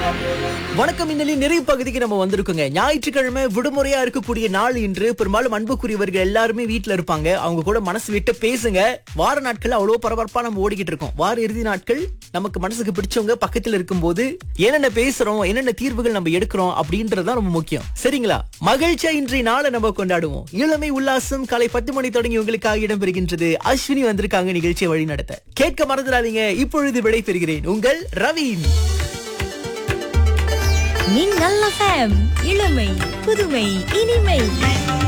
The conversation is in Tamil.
வணக்கம் இன்னலின் நிறைவு பகுதிக்கு நம்ம வந்திருக்கோங்க ஞாயிற்றுக்கிழமை விடுமுறையா இருக்கக்கூடிய நாள் இன்று பெரும்பாலும் அன்புக்குரியவர்கள் எல்லாருமே வீட்ல இருப்பாங்க அவங்க கூட மனசு விட்டு பேசுங்க வார நாட்கள் அவ்வளவு பரபரப்பா நம்ம ஓடிக்கிட்டு இருக்கோம் வார இறுதி நாட்கள் நமக்கு மனசுக்கு பிடிச்சவங்க பக்கத்துல இருக்கும்போது என்னென்ன பேசுறோம் என்னென்ன தீர்வுகள் நம்ம எடுக்கிறோம் அப்படின்றதுதான் ரொம்ப முக்கியம் சரிங்களா மகிழ்ச்சியா இன்றைய நாளை நம்ம கொண்டாடுவோம் இளமை உல்லாசம் காலை பத்து மணி தொடங்கி உங்களுக்காக இடம்பெறுகின்றது அஸ்வினி வந்திருக்காங்க நிகழ்ச்சியை வழி நடத்த கேட்க மறந்துடாதீங்க இப்பொழுது விடை பெறுகிறேன் உங்கள் ரவீன் மின்னல் எஃப்எம் இளமை புதுமை இனிமை